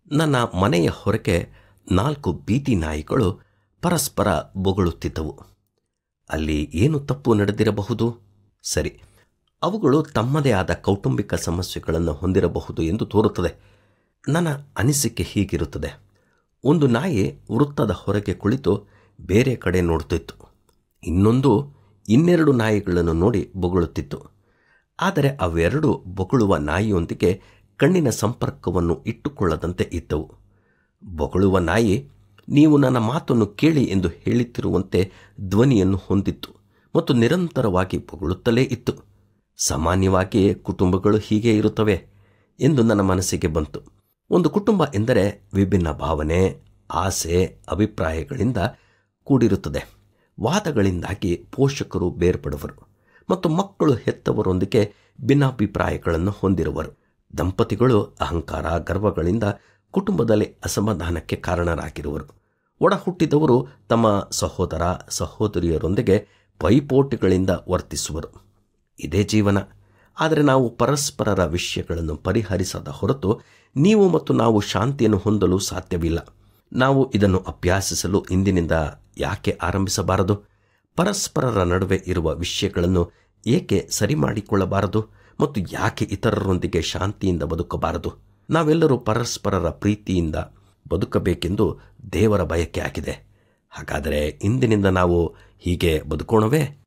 ನನ್ನ ಮನೆಯ ಹೊರಗೆ ನಾಲ್ಕು ಬೀದಿ ನಾಯಿಗಳು ಪರಸ್ಪರ ಬೊಗಳುತ್ತಿದ್ದವು ಅಲ್ಲಿ ಏನು ತಪ್ಪು ನಡೆದಿರಬಹುದು ಸರಿ ಅವುಗಳು ತಮ್ಮದೇ ಆದ ಕೌಟುಂಬಿಕ ಸಮಸ್ಯೆಗಳನ್ನು ಹೊಂದಿರಬಹುದು ಎಂದು ತೋರುತ್ತದೆ ನನ್ನ ಅನಿಸಿಕೆ ಹೀಗಿರುತ್ತದೆ ಒಂದು ನಾಯಿ ವೃತ್ತದ ಹೊರಗೆ ಕುಳಿತು ಬೇರೆ ಕಡೆ ನೋಡುತ್ತಿತ್ತು ಇನ್ನೊಂದು ಇನ್ನೆರಡು ನಾಯಿಗಳನ್ನು ನೋಡಿ ಬೊಗಳುತ್ತಿತ್ತು ಆದರೆ ಅವೆರಡು ಬೊಗಳುವ ನಾಯಿಯೊಂದಿಗೆ ಕಣ್ಣಿನ ಸಂಪರ್ಕವನ್ನು ಇಟ್ಟುಕೊಳ್ಳದಂತೆ ಇದ್ದವು ಬೊಗಳುವ ನಾಯಿ ನೀವು ನನ್ನ ಮಾತನ್ನು ಕೇಳಿ ಎಂದು ಹೇಳುತ್ತಿರುವಂತೆ ಧ್ವನಿಯನ್ನು ಹೊಂದಿತ್ತು ಮತ್ತು ನಿರಂತರವಾಗಿ ಬೊಗಳುತ್ತಲೇ ಇತ್ತು ಸಾಮಾನ್ಯವಾಗಿ ಕುಟುಂಬಗಳು ಹೀಗೆ ಇರುತ್ತವೆ ಎಂದು ನನ್ನ ಮನಸ್ಸಿಗೆ ಬಂತು ಒಂದು ಕುಟುಂಬ ಎಂದರೆ ವಿಭಿನ್ನ ಭಾವನೆ ಆಸೆ ಅಭಿಪ್ರಾಯಗಳಿಂದ ಕೂಡಿರುತ್ತದೆ ವಾದಗಳಿಂದಾಗಿ ಪೋಷಕರು ಬೇರ್ಪಡುವರು ಮತ್ತು ಮಕ್ಕಳು ಹೆತ್ತವರೊಂದಿಗೆ ಭಿನ್ನಾಭಿಪ್ರಾಯಗಳನ್ನು ಹೊಂದಿರುವರು ದಂಪತಿಗಳು ಅಹಂಕಾರ ಗರ್ವಗಳಿಂದ ಕುಟುಂಬದಲ್ಲಿ ಅಸಮಾಧಾನಕ್ಕೆ ಕಾರಣರಾಗಿರುವರು ಒಡ ಹುಟ್ಟಿದವರು ತಮ್ಮ ಸಹೋದರ ಸಹೋದರಿಯರೊಂದಿಗೆ ಪೈಪೋಟಿಗಳಿಂದ ವರ್ತಿಸುವರು ಇದೇ ಜೀವನ ಆದರೆ ನಾವು ಪರಸ್ಪರರ ವಿಷಯಗಳನ್ನು ಪರಿಹರಿಸದ ಹೊರತು ನೀವು ಮತ್ತು ನಾವು ಶಾಂತಿಯನ್ನು ಹೊಂದಲು ಸಾಧ್ಯವಿಲ್ಲ ನಾವು ಇದನ್ನು ಅಭ್ಯಾಸಿಸಲು ಇಂದಿನಿಂದ ಯಾಕೆ ಆರಂಭಿಸಬಾರದು ಪರಸ್ಪರರ ನಡುವೆ ಇರುವ ವಿಷಯಗಳನ್ನು ಏಕೆ ಸರಿ ಮಾಡಿಕೊಳ್ಳಬಾರದು ಮತ್ತು ಯಾಕೆ ಇತರರೊಂದಿಗೆ ಶಾಂತಿಯಿಂದ ಬದುಕಬಾರದು ನಾವೆಲ್ಲರೂ ಪರಸ್ಪರರ ಪ್ರೀತಿಯಿಂದ ಬದುಕಬೇಕೆಂದು ದೇವರ ಬಯಕೆ ಆಗಿದೆ ಹಾಗಾದರೆ ಇಂದಿನಿಂದ ನಾವು ಹೀಗೆ ಬದುಕೋಣವೇ